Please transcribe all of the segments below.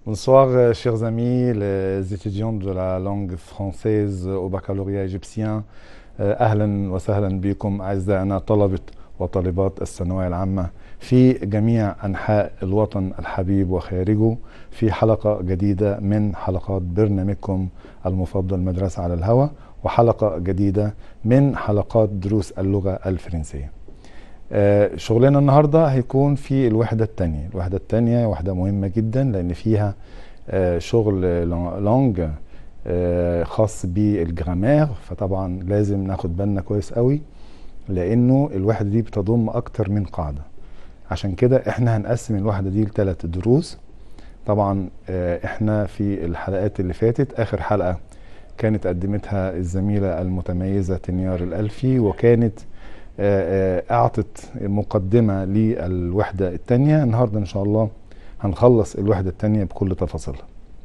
Bonsoir, chers amis, les étudiants de la langue française au baccalauréat égyptien. أهلا وسهلا بكم أعزائنا طلبة وطالبات الثانوية العامة في جميع أنحاء الوطن الحبيب وخارجه في حلقة جديدة من حلقات برنامجكم المفضل مدرسة على الهوى وحلقة جديدة من حلقات دروس اللغة الفرنسية آه، شغلنا النهاردة هيكون في الوحدة الثانية الوحدة الثانية وحدة مهمة جدا لأن فيها آه، شغل لونج آه، خاص بالجرامير فطبعا لازم ناخد بالنا كويس قوي لأنه الوحدة دي بتضم أكتر من قاعدة عشان كده احنا هنقسم الوحدة دي لثلاث دروس طبعا احنا في الحلقات اللي فاتت آخر حلقة كانت قدمتها الزميلة المتميزة تنيار الألفي وكانت اعطت مقدمه للوحده الثانيه النهارده ان شاء الله هنخلص الوحده الثانيه بكل تفاصيلها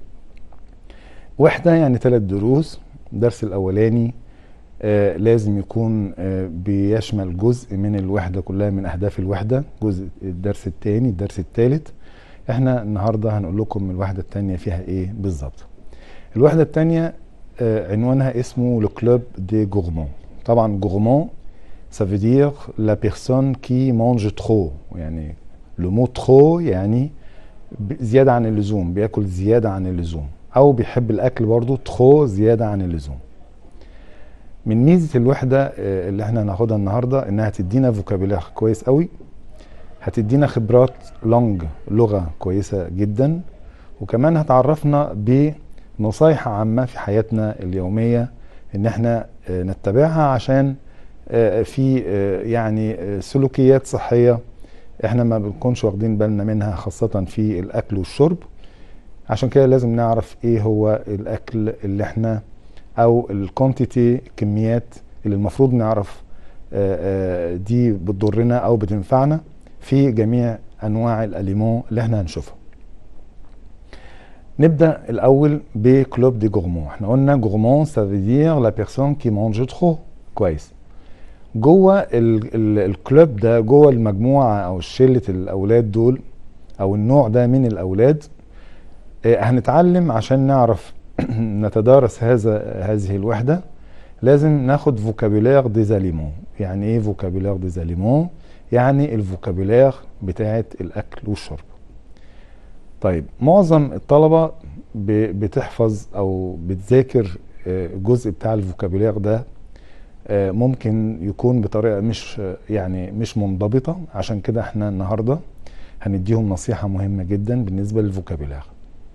وحده يعني ثلاث دروس الدرس الاولاني آه لازم يكون آه بيشمل جزء من الوحده كلها من اهداف الوحده جزء الدرس الثاني الدرس الثالث احنا النهارده هنقول لكم الوحده الثانيه فيها ايه بالظبط الوحده الثانيه آه عنوانها اسمه لو كلوب دي غورمون طبعا غورمون ça veut dire la personne qui mange trop يعني le mot trop يعني زيادة عن اللزوم بياكل زيادة عن اللزوم أو بيحب الأكل برضو trop زيادة عن اللزوم من ميزة الوحدة اللي احنا هناخدها النهاردة انها تدينا فوكابيلار كويس قوي هتدينا خبرات لونج لغة كويسة جدا وكمان هتعرفنا بنصايح عامة في حياتنا اليومية ان احنا نتبعها عشان في يعني سلوكيات صحية احنا ما بنكونش واخدين بالنا منها خاصة في الأكل والشرب عشان كده لازم نعرف ايه هو الأكل اللي احنا أو الكونتيتي كميات اللي المفروض نعرف دي بتضرنا أو بتنفعنا في جميع أنواع الأليمون اللي احنا هنشوفها نبدأ الأول بكلوب دي غورمون احنا قلنا غورمون ça veut dire la personne qui mange trop كويس جوه الكلوب ده جوه المجموعه او شله الاولاد دول او النوع ده من الاولاد هنتعلم عشان نعرف نتدارس هذا هذه الوحده لازم ناخد فوكابولير ديزاليمون يعني ايه فوكابولير ديزاليمون يعني الفوكابولير بتاعه الاكل والشرب طيب معظم الطلبه بتحفظ او بتذاكر الجزء بتاع الفوكابولير ده ممكن يكون بطريقه مش يعني مش منضبطه عشان كده احنا النهارده هنديهم نصيحه مهمه جدا بالنسبه للفوكابولار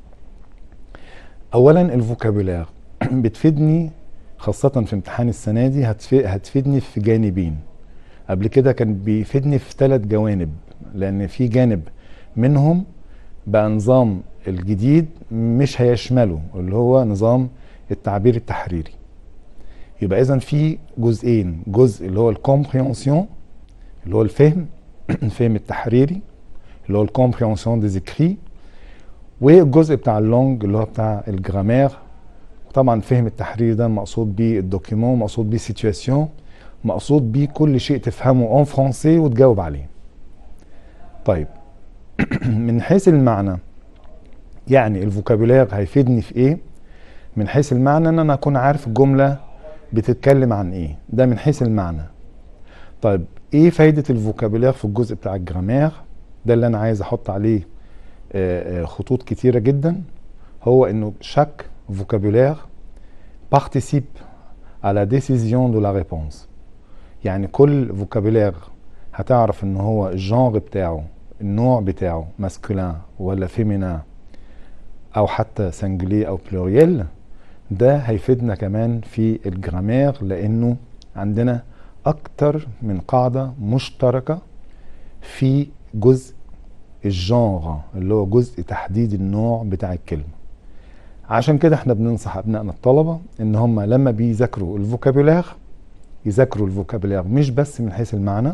اولا الفوكابولار بتفيدني خاصه في امتحان السنه دي هتفيدني في جانبين قبل كده كان بيفيدني في ثلاث جوانب لان في جانب منهم بقى نظام الجديد مش هيشمله اللي هو نظام التعبير التحريري يبقى اذا في جزئين جزء اللي هو الكومبريهنسيون اللي هو الفهم الفهم التحريري اللي هو الكومبريهنسيون دي زيكري والجزء بتاع اللونج اللي هو بتاع الجرامير طبعا الفهم التحريري ده مقصود بيه الدوكيمون مقصود بيه سيتواسيون مقصود بيه كل شيء تفهمه اون فرونسي وتجاوب عليه طيب من حيث المعنى يعني الفوكابولير هيفيدني في ايه من حيث المعنى ان انا اكون عارف الجمله بتتكلم عن ايه ده من حيث المعنى طيب ايه فايدة الفوكابولير في الجزء بتاع الجرامير ده اللي انا عايز احط عليه خطوط كتيرة جدا هو انه شاك فوكابولير participe à la décision de la réponse يعني كل فوكابولير هتعرف ان هو الجانر بتاعه النوع بتاعه ماسكولين ولا فيمينا او حتى سنجلي او بلوريال ده هيفيدنا كمان في الجرامير لانه عندنا اكتر من قاعدة مشتركة في جزء الجانر اللي هو جزء تحديد النوع بتاع الكلمة عشان كده احنا بننصح ابنائنا الطلبة ان هم لما بيذاكروا الفوكابولير يذاكروا الفوكابولير مش بس من حيث المعنى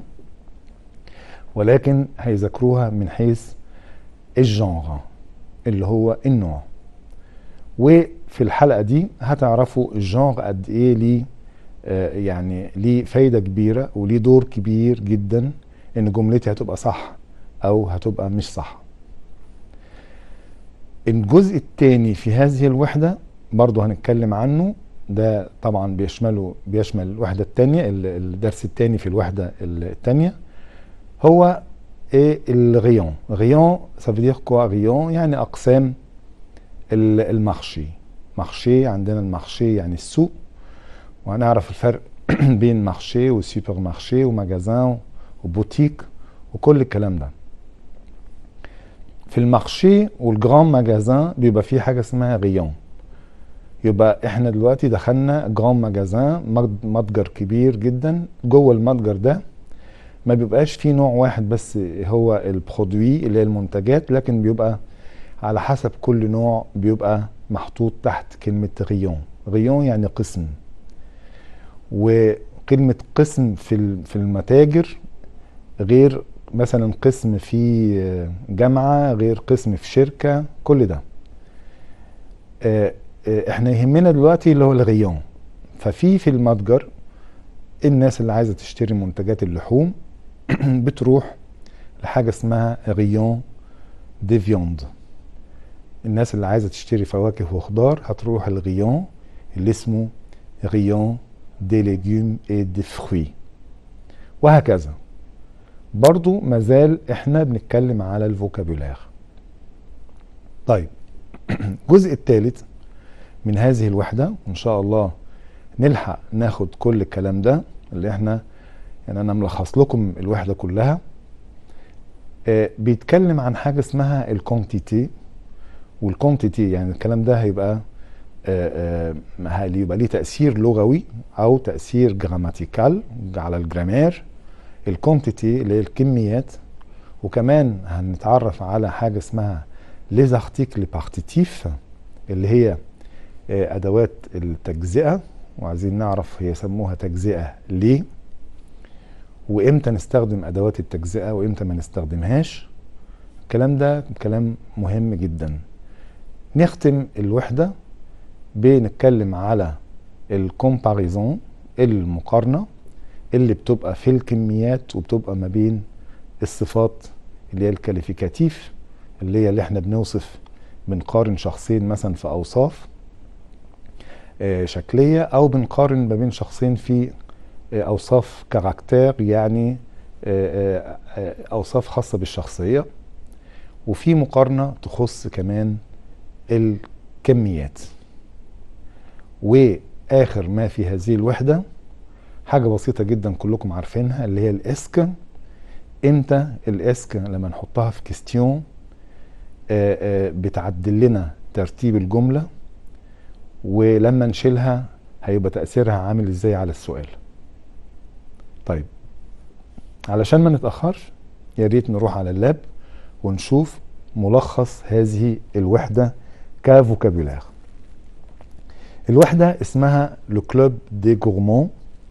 ولكن هيذاكروها من حيث الجانر اللي هو النوع وفي الحلقه دي هتعرفوا الجانر قد ايه ليه آه يعني ليه فايده كبيره وليه دور كبير جدا ان جملتي هتبقى صح او هتبقى مش صح الجزء الثاني في هذه الوحدة برضو هنتكلم عنه ده طبعا بيشمله بيشمل الوحدة الثانية الدرس الثاني في الوحدة الثانية هو ايه الغيون غيون ça veut dire quoi غيون يعني اقسام المارشي مارشي عندنا المارشي يعني السوق وهنعرف الفرق بين مارشي وسوبر مارشي ومجازان وبوتيك وكل الكلام ده في المارشي والجران ماجازان بيبقى فيه حاجه اسمها غيون يبقى احنا دلوقتي دخلنا جران ماجازان متجر كبير جدا جوه المتجر ده ما بيبقاش فيه نوع واحد بس هو البرودوي اللي هي المنتجات لكن بيبقى على حسب كل نوع بيبقى محطوط تحت كلمة غيون غيون يعني قسم وكلمة قسم في في المتاجر غير مثلا قسم في جامعة غير قسم في شركة كل ده احنا يهمنا دلوقتي اللي هو الغيون ففي في المتجر الناس اللي عايزة تشتري منتجات اللحوم بتروح لحاجة اسمها غيون دي فيوند الناس اللي عايزة تشتري فواكه وخضار هتروح الغيون اللي اسمه غيون دي ليجيوم اي دي فروي وهكذا برضو مازال احنا بنتكلم على الفوكابولير طيب الجزء الثالث من هذه الوحدة وان شاء الله نلحق ناخد كل الكلام ده اللي احنا يعني انا ملخص لكم الوحدة كلها آه بيتكلم عن حاجة اسمها الكونتيتي والكونتيتي يعني الكلام ده هيبقى آه آه هيبقى ليه تأثير لغوي او تأثير جراماتيكال على الجرامير الكونتيتي اللي هي الكميات وكمان هنتعرف على حاجه اسمها ليز ارتيكل بارتيتيف اللي هي ادوات التجزئه وعايزين نعرف هي سموها تجزئه ليه وامتى نستخدم ادوات التجزئه وامتى ما نستخدمهاش الكلام ده كلام مهم جدا نختم الوحده بنتكلم على الكومباريزون المقارنه اللي بتبقى في الكميات وبتبقى ما بين الصفات اللي هي الكاليفيكاتيف اللي هي اللي احنا بنوصف بنقارن شخصين مثلا في اوصاف آه شكليه او بنقارن ما بين شخصين في آه اوصاف كاركتير يعني آه اوصاف خاصه بالشخصيه وفي مقارنه تخص كمان الكميات واخر ما في هذه الوحده حاجه بسيطه جدا كلكم عارفينها اللي هي الاسك امتى الاسك لما نحطها في كيستيون بتعدل لنا ترتيب الجمله ولما نشيلها هيبقى تاثيرها عامل ازاي على السؤال طيب علشان ما نتاخرش يا ريت نروح على اللاب ونشوف ملخص هذه الوحده كفوكابولير الوحده اسمها لو كلوب دي غورمون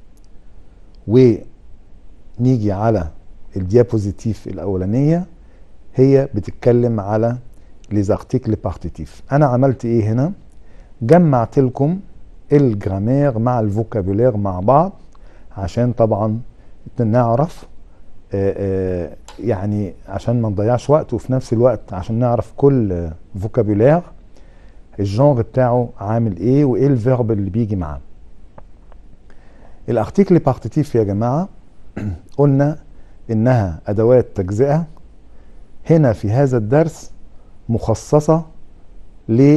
ونيجي على الديابوزيتيف الاولانيه هي بتتكلم على ليز ارتيكل بارتيتيف انا عملت ايه هنا جمعت لكم الجرامير مع الفوكابولير مع بعض عشان طبعا نعرف آآ آآ يعني عشان ما نضيعش وقت وفي نفس الوقت عشان نعرف كل فوكابولير الجونر بتاعه عامل ايه وايه الفيرب اللي بيجي معاه الارتيكل بارتيتيف يا جماعه قلنا انها ادوات تجزئه هنا في هذا الدرس مخصصه ل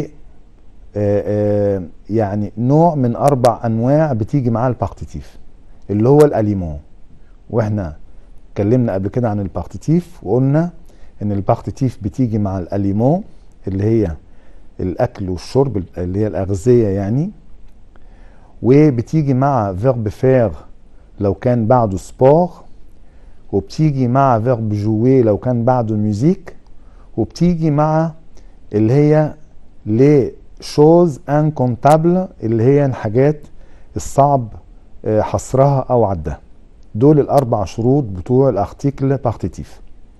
يعني نوع من اربع انواع بتيجي معاه البارتيتيف اللي هو الاليمون واحنا اتكلمنا قبل كده عن البارتيتيف وقلنا ان البارتيتيف بتيجي مع الاليمون اللي هي الاكل والشرب اللي هي الاغذيه يعني وبتيجي مع فيرب فير لو كان بعده سبور وبتيجي مع فيرب جوي لو كان بعده ميوزيك وبتيجي مع اللي هي لي شوز ان كونتابل اللي هي الحاجات الصعب حصرها او عدها دول الاربع شروط بتوع الارتيكل بارتيتيف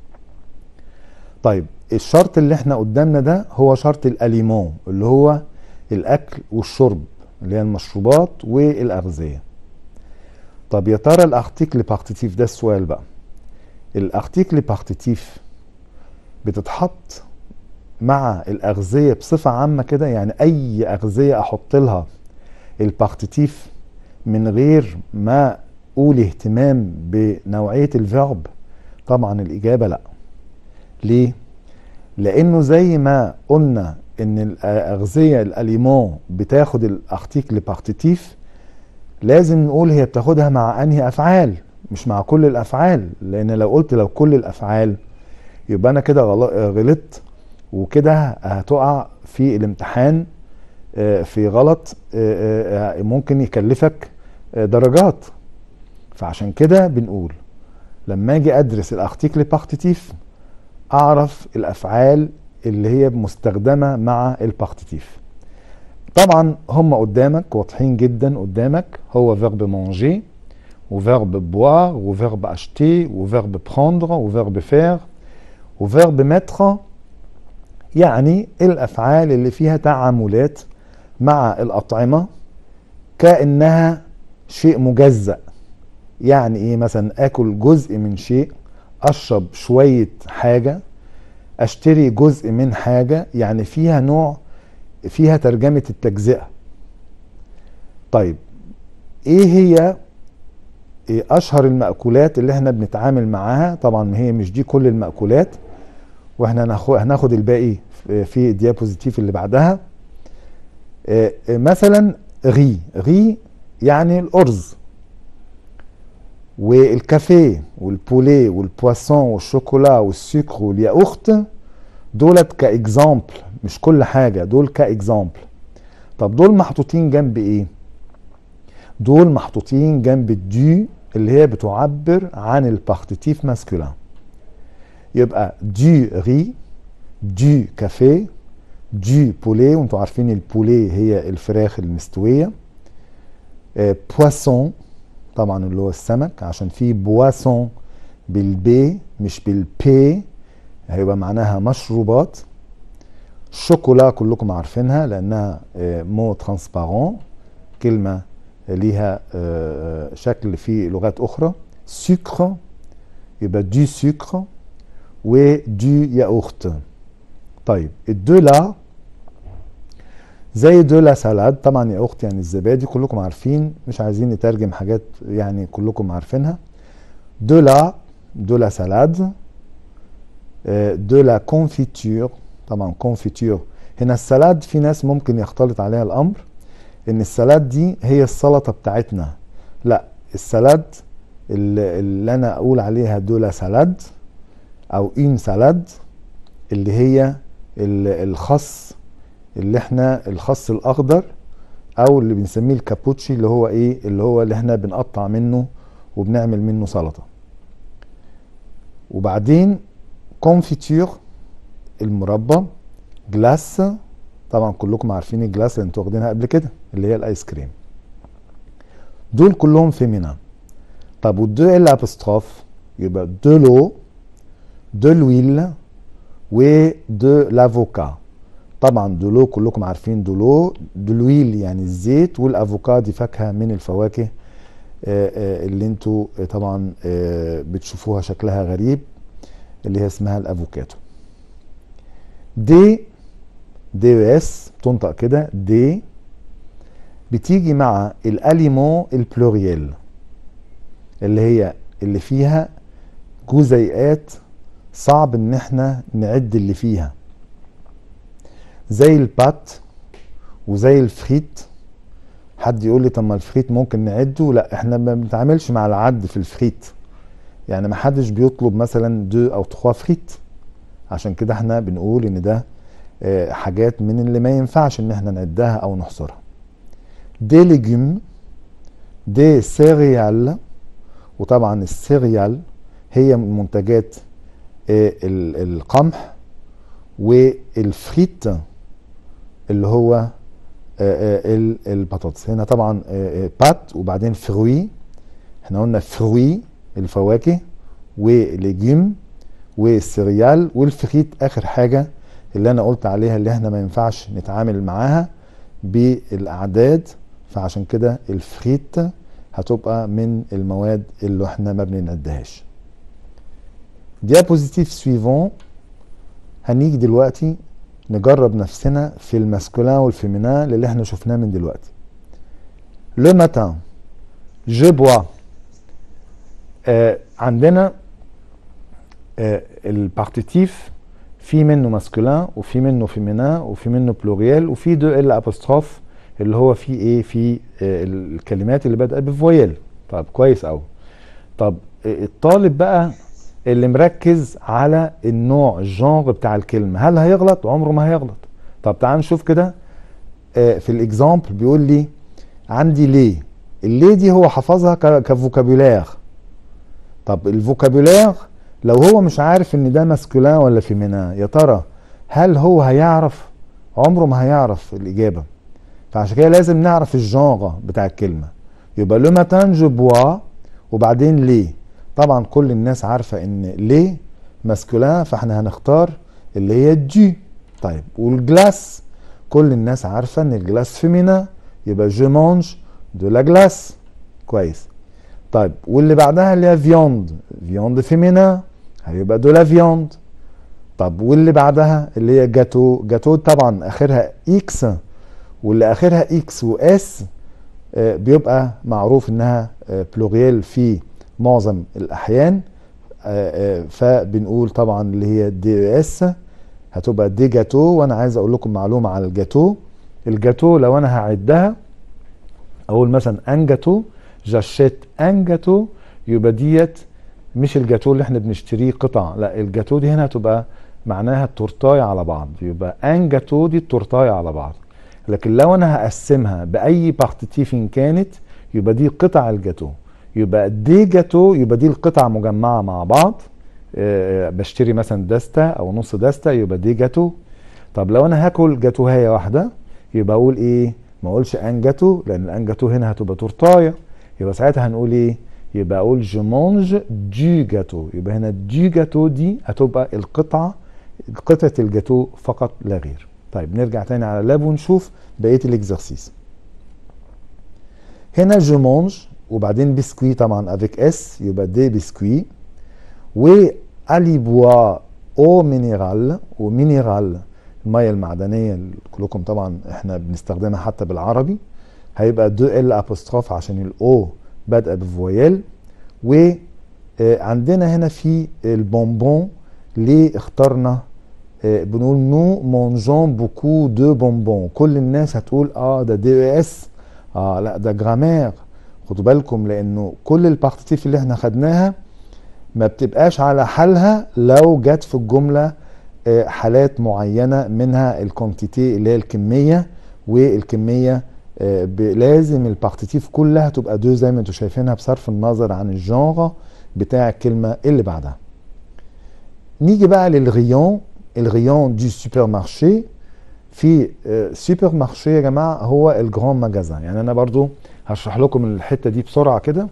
طيب الشرط اللي احنا قدامنا ده هو شرط الاليمون اللي هو الاكل والشرب اللي هي المشروبات والاغذيه طب يا ترى الارتيكل بارتيتيف ده السؤال بقى الارتيكل بارتيتيف بتتحط مع الاغذيه بصفه عامه كده يعني اي اغذيه احط لها البارتيتيف من غير ما اقول اهتمام بنوعيه الفيرب طبعا الاجابه لا ليه لانه زي ما قلنا ان الاغذيه الاليمون بتاخد الارتيكل بارتيتيف لازم نقول هي بتاخدها مع انهي افعال مش مع كل الافعال لان لو قلت لو كل الافعال يبقى انا كده غلطت وكده هتقع في الامتحان في غلط ممكن يكلفك درجات فعشان كده بنقول لما اجي ادرس الارتيكل بارتيتيف اعرف الافعال اللي هي مستخدمه مع البارتيتيف طبعا هم قدامك واضحين جدا قدامك هو فيرب مانجي وفيرب بوار وفيرب اشتي وفيرب بروندر وفيرب فير وفيرب متر يعني الافعال اللي فيها تعاملات مع الاطعمه كانها شيء مجزأ يعني ايه مثلا اكل جزء من شيء اشرب شويه حاجه اشتري جزء من حاجه يعني فيها نوع فيها ترجمه التجزئه طيب ايه هي إيه اشهر المأكولات اللي احنا بنتعامل معاها طبعا هي مش دي كل المأكولات واحنا هناخد الباقي في الديابوزيتيف اللي بعدها مثلا غي غي يعني الارز والكافيه والبولي والبواسون والشوكولا والسكر والياقوخت دولت كاكزامبل مش كل حاجه دول كاكزامبل طب دول محطوطين جنب ايه دول محطوطين جنب الدو اللي هي بتعبر عن البارتيتيف ماسكولين يبقى دو ري دو كافيه دو بولي وانتوا عارفين البولي هي الفراخ المستويه بواسون طبعا اللي هو السمك عشان في بواسون بالبي مش بالبي هيبقى معناها مشروبات شوكولا كلكم عارفينها لانها مو ترانسبارون كلمه ليها شكل في لغات اخرى سكر يبقى دو سكر ودو ياورت طيب الدو لا زي دو لا سالاد طبعا يا اختي يعني الزبادي كلكم عارفين مش عايزين نترجم حاجات يعني كلكم عارفينها دو لا دو لا سالاد دو لا كونفيتور طبعا كونفيتور هنا السلاد في ناس ممكن يختلط عليها الامر ان السلاد دي هي السلطه بتاعتنا لا السلاد اللي, اللي انا اقول عليها دو لا سالاد او اون سالاد اللي هي الخس اللي احنا الخس الاخضر او اللي بنسميه الكابوتشي اللي هو ايه اللي هو اللي احنا بنقطع منه وبنعمل منه سلطه وبعدين كونفيتور المربى جلاس طبعا كلكم عارفين الجلاس اللي انتوا واخدينها قبل كده اللي هي الايس كريم دول كلهم فيمينا طب والدو ال ابستروف يبقى دو لو دو لويل ودو لافوكا طبعا دولو كلكم عارفين دولو دلويل يعني الزيت والافوكا دي فاكهه من الفواكه اللي انتوا طبعا بتشوفوها شكلها غريب اللي هي اسمها الافوكاتو دي دي اس بتنطق كده دي بتيجي مع الاليمون البلوريال اللي هي اللي فيها جزيئات صعب ان احنا نعد اللي فيها زي البات وزي الفريت حد يقول لي طب ما الفريت ممكن نعده لا احنا ما بنتعاملش مع العد في الفريت يعني ما حدش بيطلب مثلا دو او تخوا فريت عشان كده احنا بنقول ان ده اه حاجات من اللي ما ينفعش ان احنا نعدها او نحصرها دي ليجيوم دي سيريال وطبعا السيريال هي من منتجات اه القمح والفريت اللي هو البطاطس هنا طبعا بات وبعدين فروي احنا قلنا فروي الفواكه وليجيم والسيريال والفريت اخر حاجه اللي انا قلت عليها اللي احنا ما ينفعش نتعامل معاها بالاعداد فعشان كده الفريت هتبقى من المواد اللي احنا ما بنعدهاش ديابوزيتيف سويفون هنيجي دلوقتي نجرب نفسنا في الماسكولين والفيمينان اللي احنا شفناه من دلوقتي لو ماتان جو بوا آه عندنا آه البارتيتيف في منه ماسكولين وفي منه فيمينان وفي منه بلوريال وفي دو ال ابوستروف اللي هو في ايه في آه الكلمات اللي بدأت بفويل طب كويس قوي طب الطالب بقى اللي مركز على النوع الجانر بتاع الكلمه هل هيغلط عمره ما هيغلط طب تعال نشوف كده في الاكزامبل بيقول لي عندي ليه الليه دي هو حفظها كفوكابولير طب الفوكابولير لو هو مش عارف ان ده ماسكولين ولا فيمينان يا ترى هل هو هيعرف عمره ما هيعرف الاجابه فعشان كده لازم نعرف الجانر بتاع الكلمه يبقى لو ماتان جو بوا وبعدين ليه طبعا كل الناس عارفة ان ليه ماسكولين فاحنا هنختار اللي هي جي طيب والجلاس كل الناس عارفة ان الجلاس فيمينا يبقى جو مانج دو لا جلاس كويس طيب واللي بعدها اللي هي فيوند فيوند فيمينا هيبقى دو لا فيوند طب واللي بعدها اللي هي جاتو جاتو طبعا اخرها اكس واللي اخرها اكس واس بيبقى معروف انها بلوريال في معظم الاحيان فبنقول طبعا اللي هي دي اس هتبقى دي جاتو وانا عايز اقول لكم معلومه على الجاتو الجاتو لو انا هعدها اقول مثلا ان جاتو جاشيت ان جاتو يبقى ديت مش الجاتو اللي احنا بنشتريه قطع لا الجاتو دي هنا هتبقى معناها التورتايه على بعض يبقى ان جاتو دي التورتايه على بعض لكن لو انا هقسمها باي بارتيتيف إن كانت يبقى دي قطع الجاتو يبقى دي جاتو يبقى دي القطع مجمعه مع بعض أه بشتري مثلا دستة او نص دستة يبقى دي جاتو طب لو انا هاكل جاتوهايه واحده يبقى اقول ايه ما اقولش ان جاتو لان الان جاتو هنا هتبقى تورتايه يبقى ساعتها هنقول ايه يبقى اقول جو مانج دي جاتو يبقى هنا دي جاتو دي هتبقى القطعه قطعه الجاتو فقط لا غير طيب نرجع تاني على لاب ونشوف بقيه الاكزرسيس هنا جو مانج وبعدين بسكوي طبعا افيك اس يبقى دي بسكوي و الي بوا او مينيرال ومينيرال الميه المعدنيه اللي كلكم طبعا احنا بنستخدمها حتى بالعربي هيبقى دو ال ابوستروف عشان الاو بادئه بفويل وعندنا هنا في البونبون ليه اخترنا بنقول نو مونجون بوكو دو بونبون كل الناس هتقول اه ده دي اس اه لا ده جرامير خدوا بالكم لانه كل البارتيتيف اللي احنا خدناها ما بتبقاش على حالها لو جت في الجمله حالات معينه منها الكونتيتي اللي هي الكميه والكميه لازم البارتيتيف كلها تبقى دو زي ما انتم شايفينها بصرف النظر عن الجانر بتاع الكلمه اللي بعدها نيجي بقى للغيون الغيون دي سوبر مارشي في سوبر مارشي يا جماعه هو الجران ماجازان يعني انا برضو هشرح لكم الحته دي بسرعه كده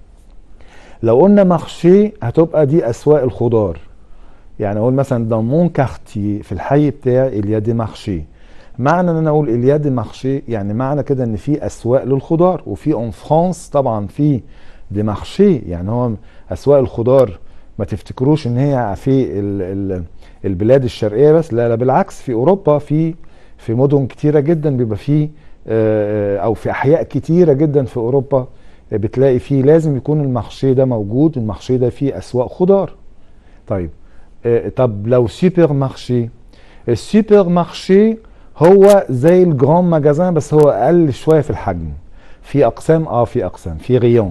لو قلنا مارشي هتبقى دي اسواق الخضار يعني اقول مثلا dans مون كارتي في الحي بتاعي اليا دي مارشي معنى ان انا اقول اليا دي مارشي يعني معنى كده ان في اسواق للخضار وفي اون فرانس طبعا في دي مارشي يعني هو اسواق الخضار ما تفتكروش ان هي في ال ال البلاد الشرقيه بس لا لا بالعكس في اوروبا في في مدن كتيره جدا بيبقى فيه او في احياء كتيره جدا في اوروبا بتلاقي فيه لازم يكون المحشي ده موجود المحشي ده فيه اسواق خضار طيب طب لو سوبر مارشي السوبر مارشي هو زي الجران ماجازان بس هو اقل شويه في الحجم في اقسام اه في اقسام في غيون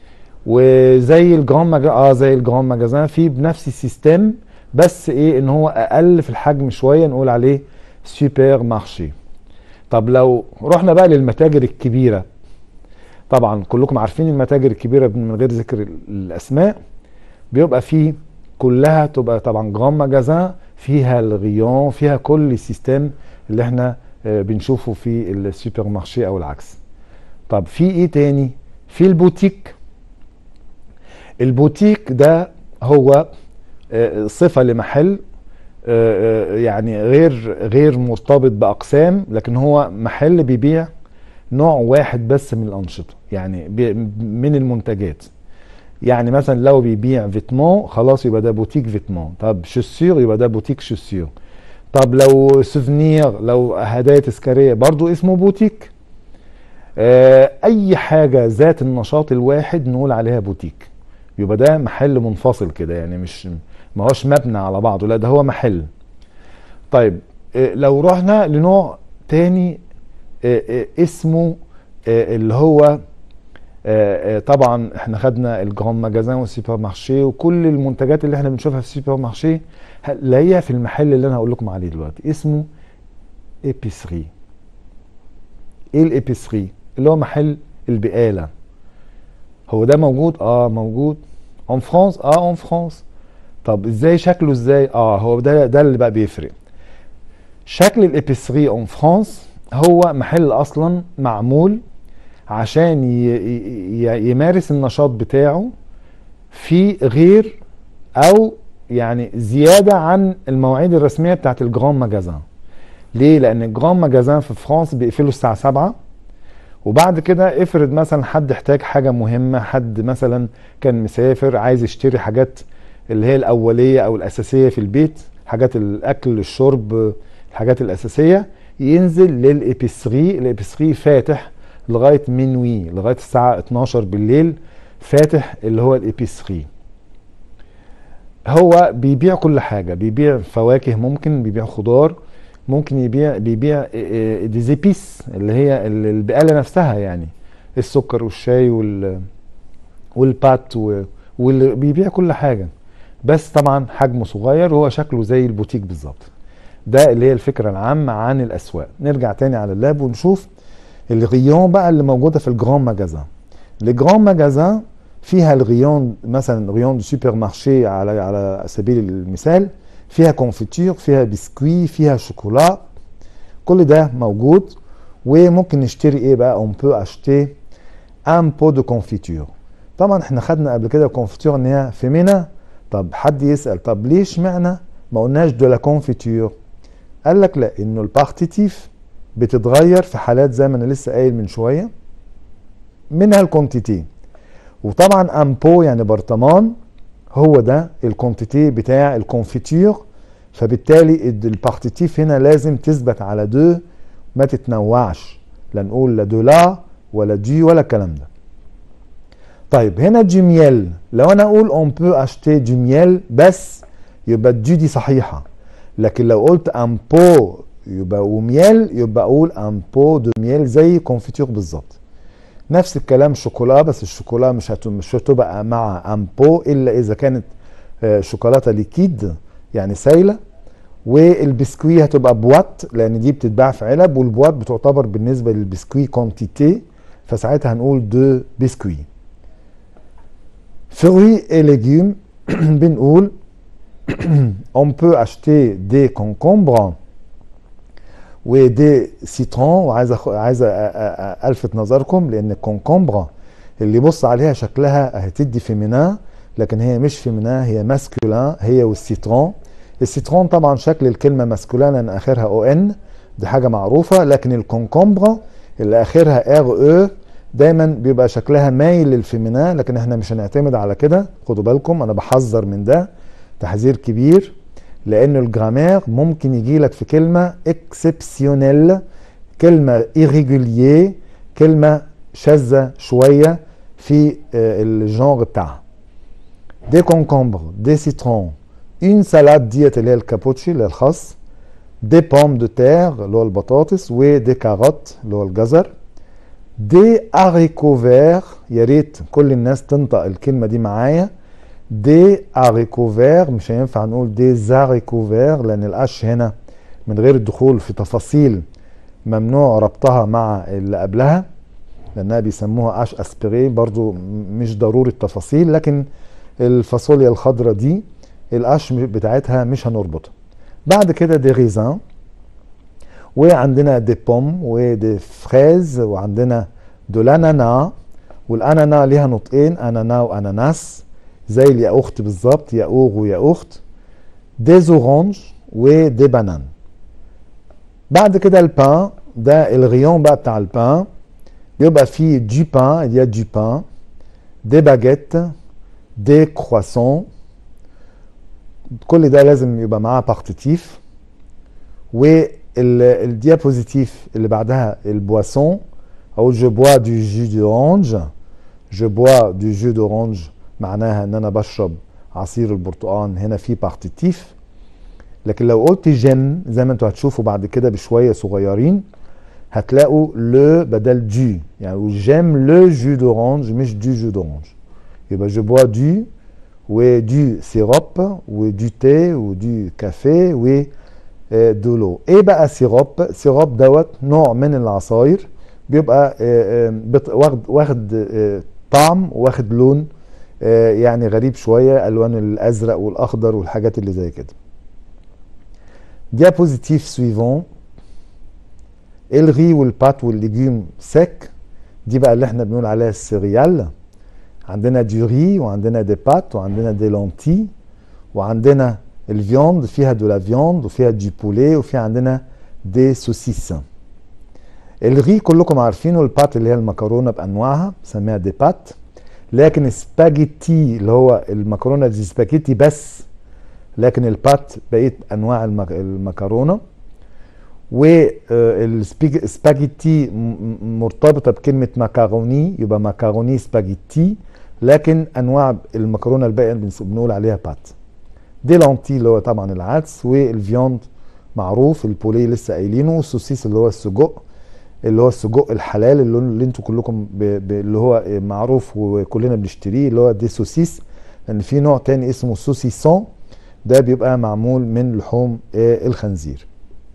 وزي الجران ماجازان اه زي الجران ماجازان في بنفس السيستم بس ايه ان هو اقل في الحجم شويه نقول عليه سوبر مارشي طب لو رحنا بقى للمتاجر الكبيره طبعا كلكم عارفين المتاجر الكبيره من غير ذكر الاسماء بيبقى فيه كلها تبقى طبعا جران ماجازان فيها الغيون فيها كل السيستم اللي احنا بنشوفه في السوبر مارشي او العكس طب في ايه تاني في البوتيك البوتيك ده هو صفه لمحل يعني غير غير مرتبط باقسام لكن هو محل بيبيع نوع واحد بس من الانشطه يعني من المنتجات يعني مثلا لو بيبيع فيتمون خلاص يبقى ده بوتيك فيتمون طب شوسير يبقى ده بوتيك شوسير طب لو سوفنير لو هدايا تذكاريه برضو اسمه بوتيك آه، اي حاجه ذات النشاط الواحد نقول عليها بوتيك يبقى ده محل منفصل كده يعني مش ما هوش مبنى على بعضه لا ده هو محل طيب آه، لو رحنا لنوع تاني آه، آه، اسمه آه، اللي هو آه، آه، طبعا احنا خدنا الجرام ماجازان والسوبر مارشي وكل المنتجات اللي احنا بنشوفها في السوبر مارشي هنلاقيها في المحل اللي انا هقول لكم عليه دلوقتي اسمه ايبيسري ايه الابيسري اللي هو محل البقاله هو ده موجود اه موجود اون فرانس اه اون فرانس طب ازاي شكله ازاي اه هو ده ده اللي بقى بيفرق شكل الابيسري اون فرانس هو محل اصلا معمول عشان ي- ي- يمارس النشاط بتاعه في غير او يعني زياده عن المواعيد الرسميه بتاعت الجرام ماجازان ليه؟ لأن الجرام ماجازان في فرنسا بيقفلوا الساعة 7 وبعد كده افرض مثلا حد احتاج حاجة مهمة حد مثلا كان مسافر عايز يشتري حاجات اللي هي الأولية أو الأساسية في البيت حاجات الأكل الشرب الحاجات الأساسية ينزل للإبيسري الإبيسري فاتح لغاية منوي لغاية الساعة 12 بالليل فاتح اللي هو الإبيسري هو بيبيع كل حاجة بيبيع فواكه ممكن بيبيع خضار ممكن يبيع بيبيع ديزيبيس اللي هي ال- البقالة نفسها يعني السكر والشاي وال والبات و- واللي بيبيع كل حاجة بس طبعا حجمه صغير وهو شكله زي البوتيك بالظبط ده اللي هي الفكرة العامة عن الأسواق نرجع تاني على اللاب ونشوف الغيون بقى اللي موجودة في الجران ماجازان الجران ماجازان فيها الغيون مثلا غيون دو سوبر مارشي على على سبيل المثال فيها كونفيتير فيها بسكوي فيها شوكولا كل ده موجود وممكن نشتري ايه بقى اون بو اشتي ان بو دو كونفيتير طبعا احنا خدنا قبل كده كونفيتير ان هي فيمينا طب حد يسال طب ليش معنى ما قلناش دو لا كونفيتير قال لك لا انه البارتيتيف بتتغير في حالات زي ما انا لسه قايل من شويه منها الكونتيتي وطبعا امبو يعني برطمان هو ده الكونتيتي بتاع الكونفيتير فبالتالي البارتيتيف هنا لازم تثبت على دو ما تتنوعش لا نقول لا دو لا ولا دي ولا الكلام ده طيب هنا جيميل لو انا اقول اون بو اشتي جيميل بس يبقى الدي دي صحيحه لكن لو قلت ان بو يبقى وميل يبقى اقول ان بو دو ميل زي كونفيتير بالظبط نفس الكلام شوكولا بس الشوكولا مش هت- مش هتبقى مع امبو الا اذا كانت آه، شوكولاته ليكيد يعني سايله والبسكوي هتبقى بوات لان دي بتتباع في علب والبوات بتعتبر بالنسبه للبسكوي كونتيتي فساعتها هنقول دو بسكوي fruits et légumes بنقول on peut acheter des concombres ودي سيترون وعايز أخ... عايز أ- أ- أ- الفت نظركم لان الكونكومبرا اللي يبص عليها شكلها هتدي فيمينا لكن هي مش فيمينا هي ماسكولين هي والسيترون السيترون طبعا شكل الكلمه ماسكولين لان اخرها او ان دي حاجه معروفه لكن الكونكومبرا اللي اخرها ار او دايما بيبقى شكلها مايل للفيمينا لكن احنا مش هنعتمد على كده خدوا بالكم انا بحذر من ده تحذير كبير لان الجرامير ممكن يجي لك في كلمه اكسبسيونيل كلمه irrégulier كلمه شاذه شويه في آه، الجانر بتاعها دي كونكومبر دي سيترون اون سالاد ديت اللي هي الكابوتشي اللي هي الخس دي بوم دو تير اللي هو البطاطس ودي كاروت اللي هو الجزر دي هاريكو فير يا ريت كل الناس تنطق الكلمه دي معايا دي هاريكو فير مش هينفع نقول دي زاريكو فير لان الاش هنا من غير الدخول في تفاصيل ممنوع ربطها مع اللي قبلها لانها بيسموها اش اسبري برضو م- مش ضروري التفاصيل لكن الفاصوليا الخضراء دي الاش بتاعتها مش هنربطها بعد كده دي ريزان وعندنا دي بوم ودي فريز وعندنا دو لانانا والانانا ليها نطقين انانا واناناس زي اليا اخت بالظبط يا اوغ ويا اخت دي زورانج ودي بانان بعد كده البان ده الغيون بقى بتاع البان بيبقى فيه دي بان il y a du pain دي باجيت دي كرواسون كل ده لازم يبقى معاه بارتيتيف والديابوزيتيف اللي بعدها البواسون او جو بوا دو جو دورانج جو بوا دو جو دورانج معناها ان انا بشرب عصير البرتقال هنا في بارتيتيف لكن لو قلت جيم زي ما انتوا هتشوفوا بعد كده بشويه صغيرين هتلاقوا لو بدل دو يعني جيم لو جو دورانج مش دو جو دورانج يبقى جو بوا دو ودو سيروب ودو تي ودو كافيه و دو لو ايه بقى سيروب سيروب دوت نوع من العصاير بيبقى واخد واخد طعم واخد لون يعني غريب شويه الوان الازرق والاخضر والحاجات اللي زي كده diapositive suivant الري والبات والليجيوم سيك دي بقى اللي احنا بنقول عليها السيريال عندنا دي ري وعندنا دي بات وعندنا دي لونتي وعندنا الفيوند فيها دو لا فيوند وفيها دي بولي وفي عندنا دي سوسيس الري كلكم عارفينه البات اللي هي المكرونه بانواعها بنسميها دي بات لكن سباجيتي اللي هو المكرونه دي سباجيتي بس لكن البات بقيه انواع المكرونه والسباجيتي مرتبطه بكلمه ماكاروني يبقى ماكاروني سباجيتي لكن انواع المكرونه الباقيه بنقول عليها بات دي لونتي اللي هو طبعا العدس والفيوند معروف البولي لسه قايلينه والسوسيس اللي هو السجق اللي هو السجق الحلال اللي, اللي انتوا كلكم ب... ب... اللي هو معروف وكلنا بنشتريه اللي هو دي سوسيس لان في نوع تاني اسمه سوسيسون ده بيبقى معمول من لحوم الخنزير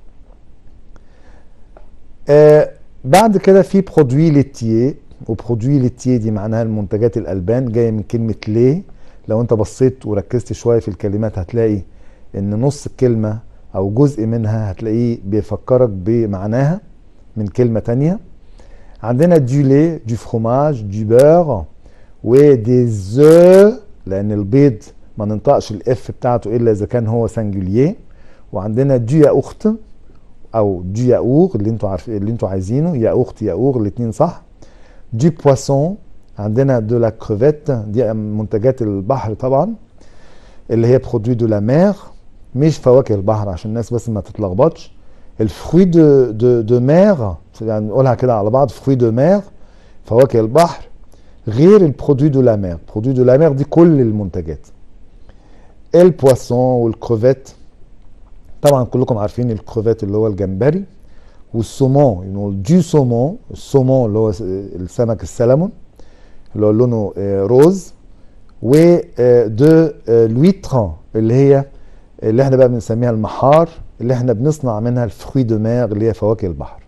آه بعد كده في برودوي ليتيه وبرودوي ليتيه دي معناها المنتجات الالبان جايه من كلمه ليه لو انت بصيت وركزت شويه في الكلمات هتلاقي ان نص الكلمه او جزء منها هتلاقيه بيفكرك بمعناها من كلمه تانية عندنا دو لي دو فروماج دو بور ودي زو لان البيض ما ننطقش الاف بتاعته الا اذا كان هو سنجولير وعندنا دو يا اخت او دو ياور اللي انتوا عارفين اللي انتوا عايزينه يا اخت ياور الاثنين صح دو بواسون عندنا دو لا كروفيت دي منتجات البحر طبعا اللي هي برودوي دو لا مير مش فواكه البحر عشان الناس بس ما تتلخبطش الفروي دو دو دو مير يعني نقولها كده على بعض فروي دو مير فواكه البحر غير البرودوي دو لا مير برودوي دو لا مير دي كل المنتجات البواسون والكروفيت طبعا كلكم عارفين الكروفيت اللي هو الجمبري والسومون يعني دو سومون السومون اللي هو السمك السلمون اللي هو لونه روز و دو لويتر اللي هي اللي احنا بقى بنسميها المحار اللي احنا بنصنع منها الفروي دو مير اللي هي فواكه البحر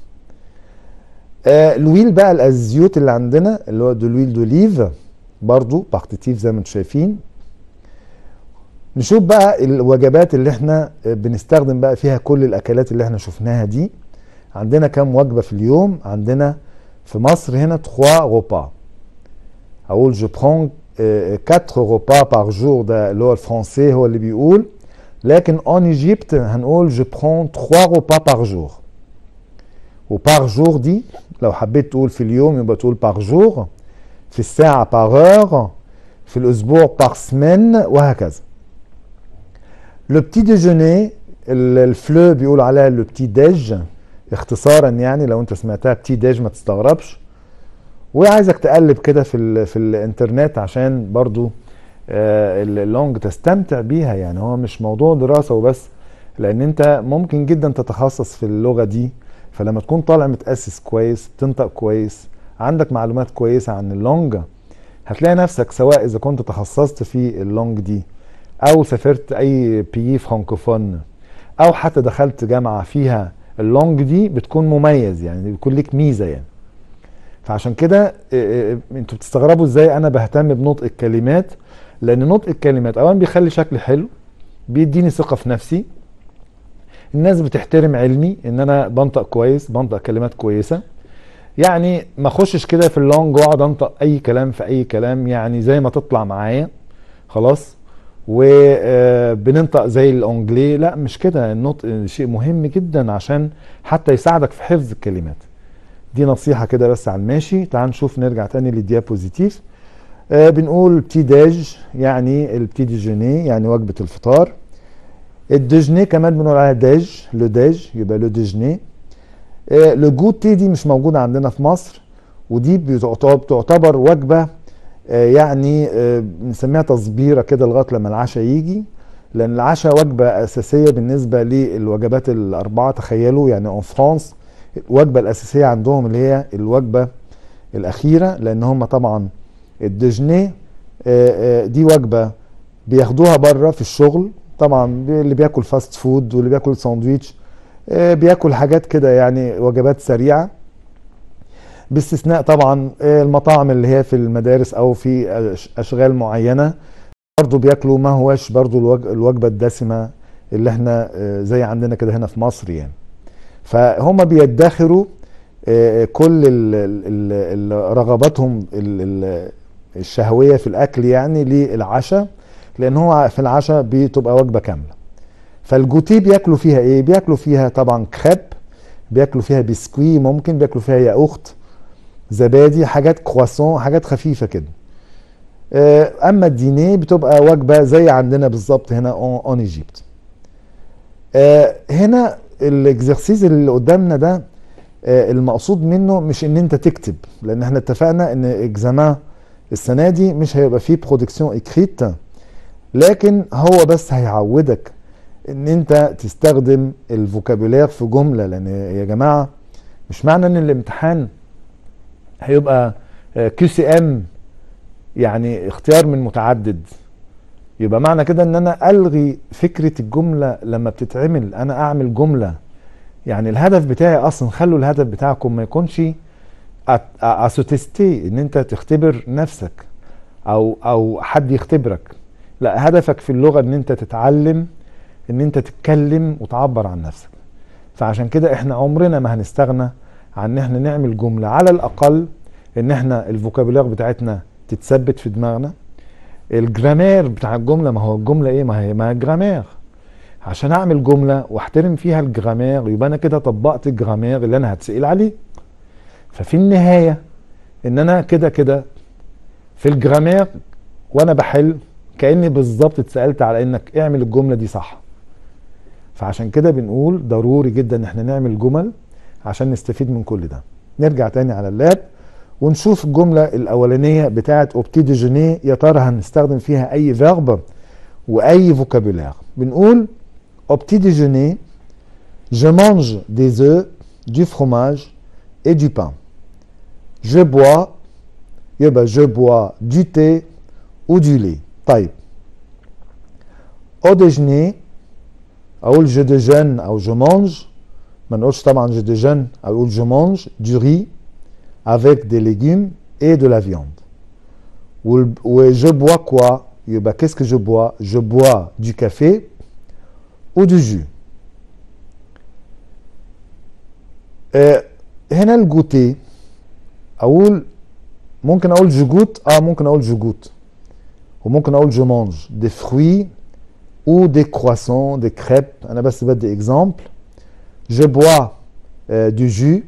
الويل بقى الزيوت اللي عندنا اللي هو دو لويل دوليف برضو بارتيتيف زي ما انتم شايفين نشوف بقى الوجبات اللي احنا بنستخدم بقى فيها كل الاكلات اللي احنا شفناها دي عندنا كام وجبه في اليوم عندنا في مصر هنا 3 روبا اقول جو برون 4 روبا بار جور ده اللي هو الفرنسي هو اللي بيقول لكن اون ايجيبت هنقول جو برون 3 روبا بار جور وبار جور دي لو حبيت تقول في اليوم يبقى تقول بار جور في الساعه بار اور في الاسبوع بار سمين وهكذا لو بتي ديجوني الفلو بيقول عليها لو بتي ديج اختصارا يعني لو انت سمعتها بتي ديج ما تستغربش وعايزك تقلب كده في ال في الانترنت عشان برضو آه اللونج تستمتع بيها يعني هو مش موضوع دراسة وبس لان انت ممكن جدا تتخصص في اللغة دي فلما تكون طالع متأسس كويس تنطق كويس عندك معلومات كويسة عن اللونج هتلاقي نفسك سواء اذا كنت تخصصت في اللونج دي او سافرت اي بيي فرانكوفون او حتى دخلت جامعه فيها اللونج دي بتكون مميز يعني بيكون لك ميزه يعني فعشان كده انتوا بتستغربوا ازاي انا بهتم بنطق الكلمات لان نطق الكلمات اولا بيخلي شكلي حلو بيديني ثقه في نفسي الناس بتحترم علمي ان انا بنطق كويس بنطق كلمات كويسه يعني ما اخشش كده في اللونج واقعد انطق اي كلام في اي كلام يعني زي ما تطلع معايا خلاص وبننطق زي الانجلي لا مش كده النطق شيء مهم جدا عشان حتى يساعدك في حفظ الكلمات دي نصيحة كده بس على الماشي تعال نشوف نرجع تاني للديابوزيتيف آه بنقول بتي داج يعني البتي ديجوني يعني وجبة الفطار الدجني كمان بنقول عليها ديج لو ديج يبقى لو دجني آه، لو جوتي دي مش موجوده عندنا في مصر ودي بتعتبر بتعتبر وجبه آه، يعني آه، بنسميها تصبيره كده لغايه لما العشاء يجي لان العشاء وجبه اساسيه بالنسبه للوجبات الاربعه تخيلوا يعني اون فرانس الوجبه الاساسيه عندهم اللي هي الوجبه الاخيره لان هم طبعا الدجني آه، آه، دي وجبه بياخدوها بره في الشغل طبعا اللي بياكل فاست فود واللي بياكل ساندويتش آه، بياكل حاجات كده يعني وجبات سريعه باستثناء طبعا آه، المطاعم اللي هي في المدارس او في أش- اشغال معينه برضه بياكلوا ما هوش برضه الوج- الوجبه الدسمه اللي احنا آه، زي عندنا كده هنا في مصر يعني فهم بيدخروا آه، كل ال- ال- ال- رغباتهم ال- ال- الشهويه في الاكل يعني للعشاء لان هو في العشاء بتبقى وجبه كامله فالجوتي بياكلوا فيها ايه بياكلوا فيها طبعا كريب بياكلوا فيها بسكوي ممكن بياكلوا فيها ياقوت زبادي حاجات كرواسون حاجات خفيفه كده آه، اما الدينيه بتبقى وجبه زي عندنا بالظبط هنا اون ايجيبت آه، هنا الاكزرسيز اللي قدامنا ده آه، المقصود منه مش ان انت تكتب لان احنا اتفقنا ان اكزامان السنه دي مش هيبقى فيه برودكسيون اكريت لكن هو بس هيعودك ان انت تستخدم الفوكابولير في جمله لان يا جماعه مش معنى ان الامتحان هيبقى كيو سي ام يعني اختيار من متعدد يبقى معنى كده ان انا الغي فكره الجمله لما بتتعمل انا اعمل جمله يعني الهدف بتاعي اصلا خلوا الهدف بتاعكم ما يكونش اسوتستي ان انت تختبر نفسك او او حد يختبرك لا هدفك في اللغه ان انت تتعلم ان انت تتكلم وتعبر عن نفسك فعشان كده احنا عمرنا ما هنستغنى عن ان احنا نعمل جمله على الاقل ان احنا الفوكابولار بتاعتنا تتثبت في دماغنا الجرامير بتاع الجمله ما هو الجمله ايه ما هي ما هي جرامير عشان اعمل جمله واحترم فيها الجرامير يبقى انا كده طبقت الجرامير اللي انا هتسال عليه ففي النهايه ان انا كده كده في الجرامير وانا بحل كاني بالظبط اتسالت على انك اعمل الجمله دي صح فعشان كده بنقول ضروري جدا ان احنا نعمل جمل عشان نستفيد من كل ده نرجع تاني على اللاب ونشوف الجملة الأولانية بتاعة اوبتي ديجوني يا ترى هنستخدم فيها أي فيرب وأي فوكابولير بنقول اوبتي ديجوني je mange des œufs, du fromage et du pain. Je bois يبقى je bois du thé ou du lait. طيب au déjeuner أقول je déjeune أو je mange ما نقولش طبعا je déjeune أقول je mange du riz avec des légumes et de la viande. Ou, ou je bois quoi يبقى qu'est-ce que je bois Je bois du café ou du jus. آه هنا الجوتي اقول ممكن اقول جوجوت اه ممكن اقول جوجوت وممكن اقول جو مانج دي fruits ou des croissants des crêpes انا بس بدي اكزامبل je bois euh, du jus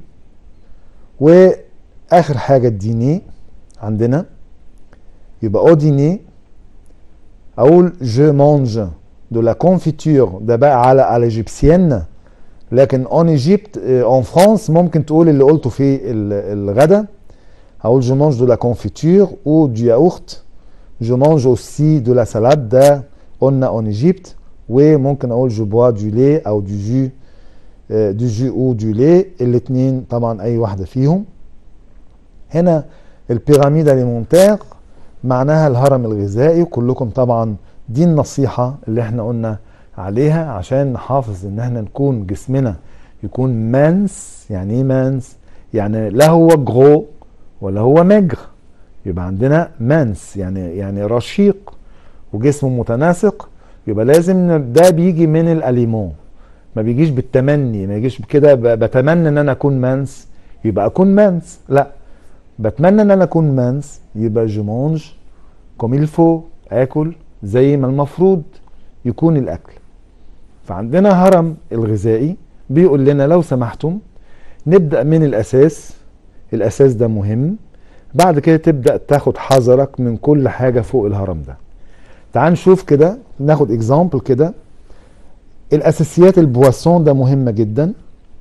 واخر حاجه الديني عندنا يبقى او ديني اقول je mange de la confiture ده بقى على على الايجيبسيان لكن اون ايجيبت اون فرانس ممكن تقول اللي قلته في الغدا هقول je mange de la confiture ou du yaourt je mange aussi de la salade ده قلنا اون ايجيبت وممكن اقول je bois du lait او du jus دي جي او دي لي الاثنين طبعا اي واحده فيهم هنا البيراميد اليمونتير معناها الهرم الغذائي وكلكم طبعا دي النصيحه اللي احنا قلنا عليها عشان نحافظ ان احنا نكون جسمنا يكون مانس يعني ايه مانس يعني لا هو جرو ولا هو مجر يبقى عندنا مانس يعني يعني رشيق وجسم متناسق يبقى لازم ده بيجي من الاليمون ما بيجيش بالتمني ما يجيش كده بتمنى ان انا اكون مانس يبقى اكون مانس لا بتمنى ان انا اكون مانس يبقى جو مانج كوم الفو اكل زي ما المفروض يكون الاكل فعندنا هرم الغذائي بيقول لنا لو سمحتم نبدا من الاساس الاساس ده مهم بعد كده تبدا تاخد حذرك من كل حاجه فوق الهرم ده تعال نشوف كده ناخد اكزامبل كده الاساسيات البواسون ده مهمه جدا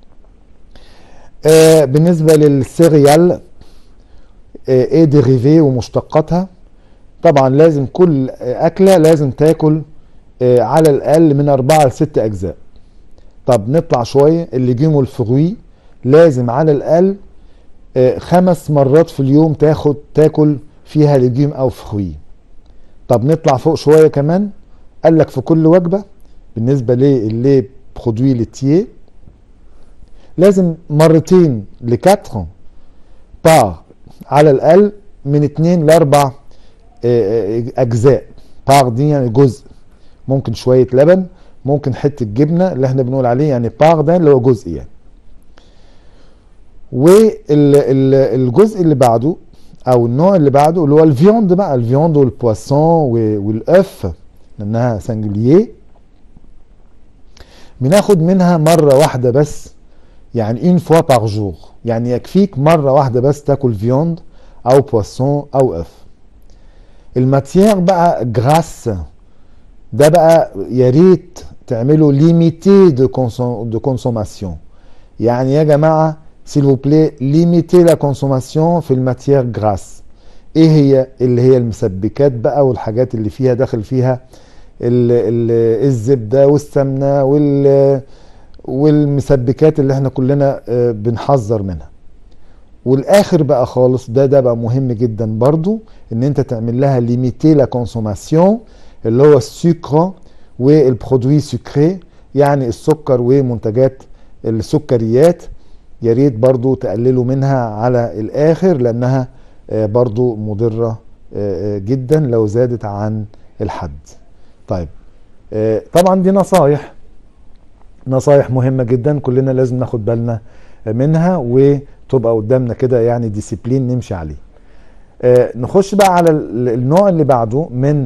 آه بالنسبه للسيريال آه ايه ديريفي ومشتقاتها طبعا لازم كل اكله لازم تاكل آه على الاقل من اربعه لست اجزاء طب نطلع شويه الليجيم والفروي لازم على الاقل آه خمس مرات في اليوم تاخد تاكل فيها ليجيم او فروي طب نطلع فوق شويه كمان قال لك في كل وجبه بالنسبه للي برودوي ليتيي لازم مرتين لكاتر بار على الاقل من اتنين لاربع اجزاء بار دي يعني جزء ممكن شويه لبن ممكن حته جبنه اللي احنا بنقول عليه يعني بار ده اللي هو جزء يعني والجزء اللي بعده او النوع اللي بعده اللي هو الفيوند بقى الفيوند والبواسون والاف لانها سنجلييه بناخد منها مره واحده بس يعني اون فوا بار جور يعني يكفيك مره واحده بس تاكل فيوند او بواسون او اف الماتيير بقى جراس ده بقى يا ريت تعملوا ليميتي دو دو كونسوماسيون يعني يا جماعه s'il vous plaît limitez la consommation في الماتيير جراس ايه هي اللي هي المسبكات بقى والحاجات اللي فيها داخل فيها ال ال الزبده والسمنه وال والمسبكات اللي احنا كلنا بنحذر منها والاخر بقى خالص ده ده بقى مهم جدا برضو ان انت تعمل لها ليميتي لا كونسوماسيون اللي هو السكر والبرودوي سكري يعني السكر ومنتجات السكريات يا ريت برضو تقللوا منها على الاخر لانها برضو مضرة جدا لو زادت عن الحد طيب طبعا دي نصايح نصايح مهمة جدا كلنا لازم ناخد بالنا منها وتبقى قدامنا كده يعني ديسيبلين نمشي عليه نخش بقى على النوع اللي بعده من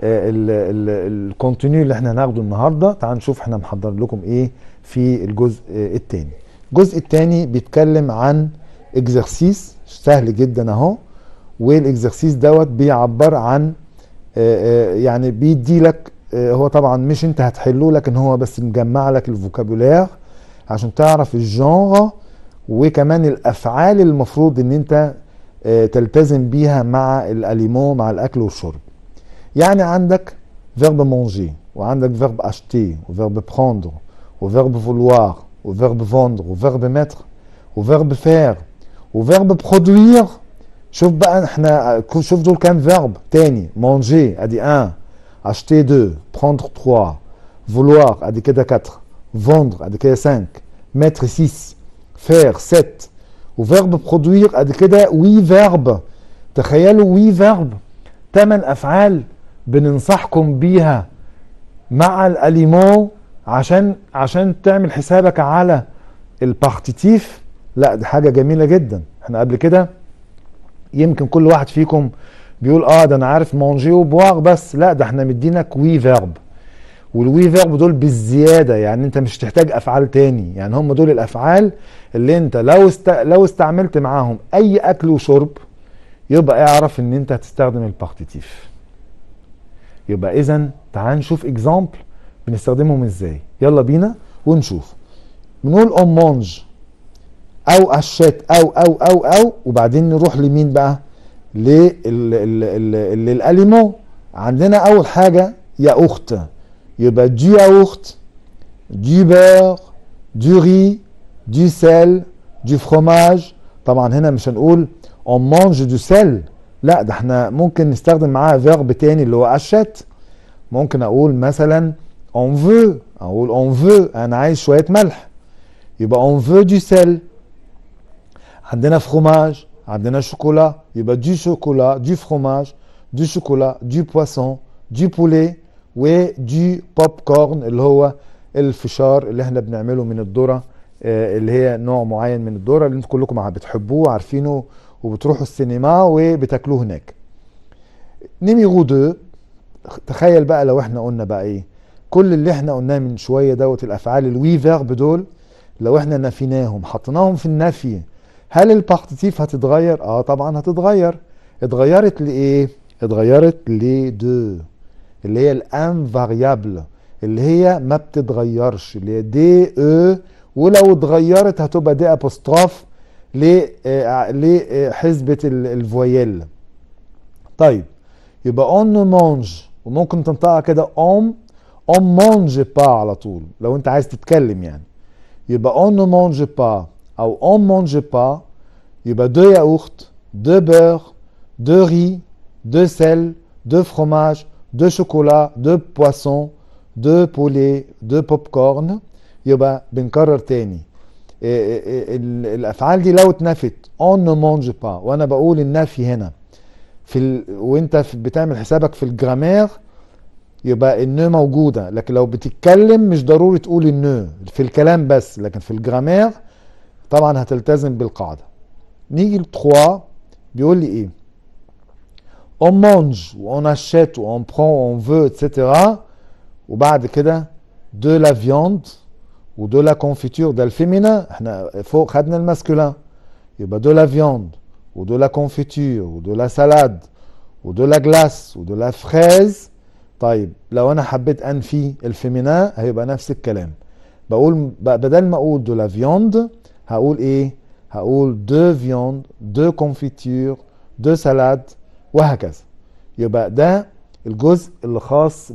الكونتينيو اللي احنا هناخده النهارده تعال نشوف احنا محضر لكم ايه في الجزء الثاني الجزء الثاني بيتكلم عن اكزرسيس سهل جدا اهو والاكزرسيس دوت بيعبر عن يعني بيدي لك هو طبعا مش انت هتحله لكن هو بس مجمع لك الفوكابولير عشان تعرف الجانر وكمان الافعال المفروض ان انت تلتزم بيها مع الاليمون مع الاكل والشرب يعني عندك فيرب مونجي وعندك فيرب اشتي وفيرب بروندر وفيرب فولوار وفيرب فوندر وفيرب متر وفيرب فير وفيرب برودوير شوف بقى احنا شوف دول كام فيرب تاني مونجي ادي 1 acheter 2 prendre 3 vouloir ادي كده 4 vendre ادي كده 5 mettre 6 faire 7 وفيرب برودوير ادي كده وي فيرب تخيلوا وي فيرب 8 افعال بننصحكم بيها مع الاليمون عشان عشان تعمل حسابك على البارتيتيف لا دي حاجه جميله جدا احنا قبل كده يمكن كل واحد فيكم بيقول اه ده انا عارف مونجي وبواغ بس لا ده احنا مدينك وي فيرب والوي فيرب دول بالزياده يعني انت مش تحتاج افعال تاني يعني هم دول الافعال اللي انت لو است... لو استعملت معاهم اي اكل وشرب يبقى اعرف ان انت هتستخدم البارتيتيف يبقى اذا تعال نشوف اكزامبل بنستخدمهم ازاي يلا بينا ونشوف بنقول اون مونج او اشات او او او او وبعدين نروح لمين بقى للاليمون عندنا اول حاجه يا اخت يبقى دو ياورت دو بور دو ري دو سيل دو فروماج طبعا هنا مش هنقول اون مونج دو سيل لا ده احنا ممكن نستخدم معاها فيرب تاني اللي هو اشات ممكن اقول مثلا on veut اقول on veut انا عايز شويه ملح يبقى on veut du sel عندنا فروماج عندنا شوكولا يبقى دي شوكولا دي فروماج دي شوكولا دي بواسون دي بولي ودي بوب كورن اللي هو الفشار اللي احنا بنعمله من الذره اللي هي نوع معين من الذره اللي انتم كلكم بتحبوه وعارفينه وبتروحوا السينما وبتاكلوه هناك نيميرو 2 تخيل بقى لو احنا قلنا بقى ايه كل اللي احنا قلناه من شويه دوت الافعال الوي فيرب دول لو احنا نفيناهم حطيناهم في النفي هل البارتيتيف هتتغير؟ اه طبعا هتتغير اتغيرت لايه؟ اتغيرت لدو اللي هي الان فاريابل اللي هي ما بتتغيرش اللي هي دي او ولو اتغيرت هتبقى دي ابوستروف لحسبة الفويل طيب يبقى اون مانج وممكن تنطقها كده اون اون مانج با على طول لو انت عايز تتكلم يعني يبقى اون مانج با او اون مانج با يبقى دو ياورت دو بور دو ري دو سel دو fromage دو شوكولا دو بواسون دو بولي دو بوب كورن يبقى بنكرر تاني الافعال دي لو اتنفت اون نو مونج با وانا بقول النفي هنا في ال... وانت في بتعمل حسابك في الجرامير يبقى النو موجوده لكن لو بتتكلم مش ضروري تقول النو في الكلام بس لكن في الجرامير طبعا هتلتزم بالقاعده نيجي ل 3 بيقول لي ايه on mange on achète on prend on veut etc وبعد كده de la viande ودو لا كونفيتور ده الفيمينا احنا فوق خدنا الماسكولين يبقى دو لا فياند ودو لا كونفيتور ودو لا سالاد ودو لا جلاس ودو لا فريز طيب لو انا حبيت انفي الفيمينا هيبقى نفس الكلام بقول بدل ما اقول دو لا فياند هقول ايه هقول دو فياند دو كونفيتور دو سالاد وهكذا يبقى ده الجزء اللي خاص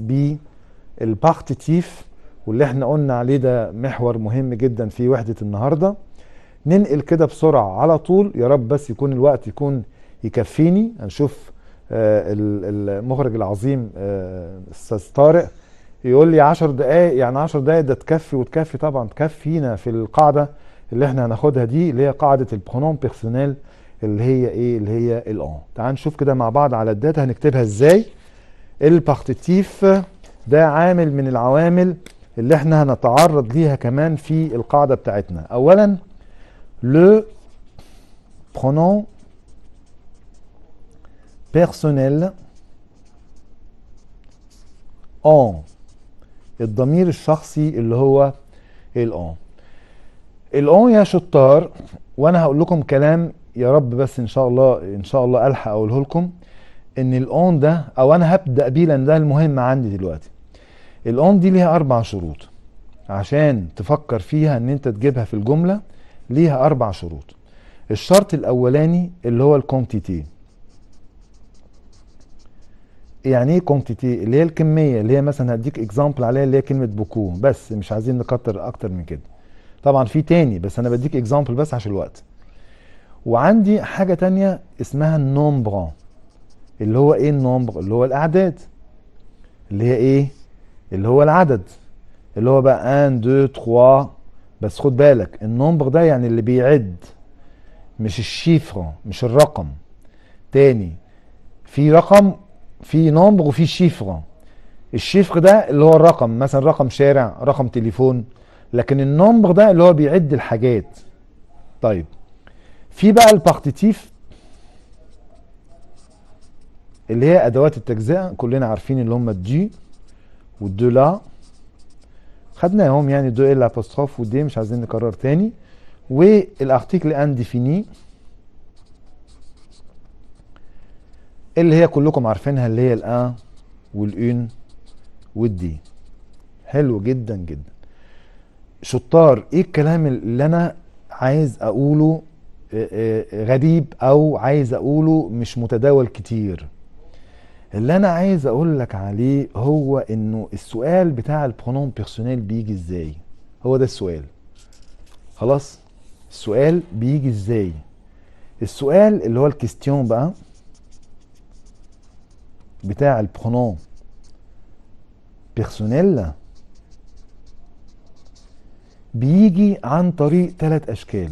بالبارتيتيف واللي احنا قلنا عليه ده محور مهم جدا في وحدة النهاردة ننقل كده بسرعة على طول يا رب بس يكون الوقت يكون يكفيني هنشوف آه المخرج العظيم آه استاذ طارق يقول لي 10 دقائق يعني 10 دقائق ده تكفي وتكفي طبعا تكفينا في القاعدة اللي احنا هناخدها دي اللي هي قاعدة البرونوم بيرسونيل اللي هي ايه اللي هي الان تعال نشوف كده مع بعض على الداتا هنكتبها ازاي البارتيتيف ده عامل من العوامل اللي احنا هنتعرض ليها كمان في القاعدة بتاعتنا اولا le pronom personnel en الضمير الشخصي اللي هو الان الان يا شطار وانا هقول لكم كلام يا رب بس ان شاء الله ان شاء الله الحق اقوله لكم ان الان ده او انا هبدا بيه لان ده المهم عندي دلوقتي الاون دي ليها اربع شروط عشان تفكر فيها ان انت تجيبها في الجمله ليها اربع شروط الشرط الاولاني اللي هو الكونتيتي يعني ايه كونتيتي اللي هي الكميه اللي هي مثلا هديك اكزامبل عليها اللي هي كلمه بوكو بس مش عايزين نكتر اكتر من كده طبعا في تاني بس انا بديك اكزامبل بس عشان الوقت وعندي حاجه تانية اسمها النومبر اللي هو ايه النومبر اللي هو الاعداد اللي هي ايه اللي هو العدد اللي هو بقى 1 2 3 بس خد بالك النمبر ده يعني اللي بيعد مش الشيفر مش الرقم تاني في رقم في نمبر وفي شيفر الشيفر ده اللي هو الرقم مثلا رقم شارع رقم تليفون لكن النمبر ده اللي هو بيعد الحاجات طيب في بقى البارتيتيف اللي هي ادوات التجزئه كلنا عارفين اللي هم الدي والدو لا خدناهم يعني دو ال ابوستروف ودي مش عايزين نكرر تاني والارتيكل انديفيني اللي هي كلكم عارفينها اللي هي الان والان والدي حلو جدا جدا شطار ايه الكلام اللي انا عايز اقوله غريب او عايز اقوله مش متداول كتير اللي انا عايز اقول لك عليه هو انه السؤال بتاع البرونوم بيرسونيل بيجي ازاي هو ده السؤال خلاص السؤال بيجي ازاي السؤال اللي هو الكيستيون بقى بتاع البرونوم بيرسونيل بيجي عن طريق ثلاث اشكال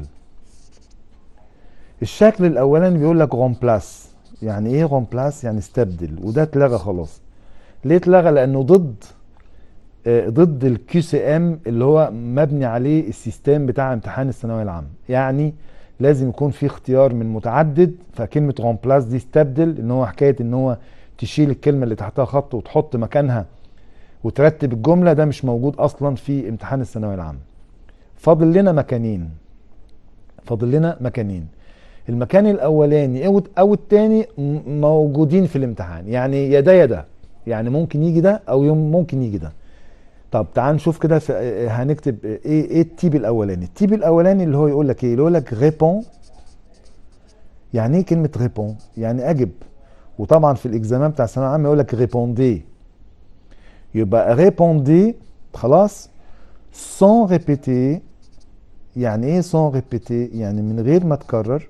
الشكل الاولاني بيقول لك رومبلاس يعني ايه رومبلاس يعني استبدل وده اتلغى خلاص ليه اتلغى لانه ضد آه ضد الكيو سي ام اللي هو مبني عليه السيستم بتاع امتحان الثانويه العامه يعني لازم يكون في اختيار من متعدد فكلمه رومبلاس دي استبدل ان هو حكايه ان هو تشيل الكلمه اللي تحتها خط وتحط مكانها وترتب الجمله ده مش موجود اصلا في امتحان الثانويه العامه فاضل لنا مكانين فاضل لنا مكانين المكان الاولاني او او الثاني موجودين في الامتحان يعني يا ده يا ده يعني ممكن يجي ده او يوم ممكن يجي ده طب تعال نشوف كده في هنكتب ايه ايه التيب الاولاني التيب الاولاني اللي هو يقول لك ايه اللي يقول لك ريبون يعني ايه كلمه ريبون يعني اجب وطبعا في الاكزامان بتاع الثانويه العامه يقول لك ريبوندي يبقى ريبوندي خلاص sans répéter يعني ايه sans répéter يعني من غير ما تكرر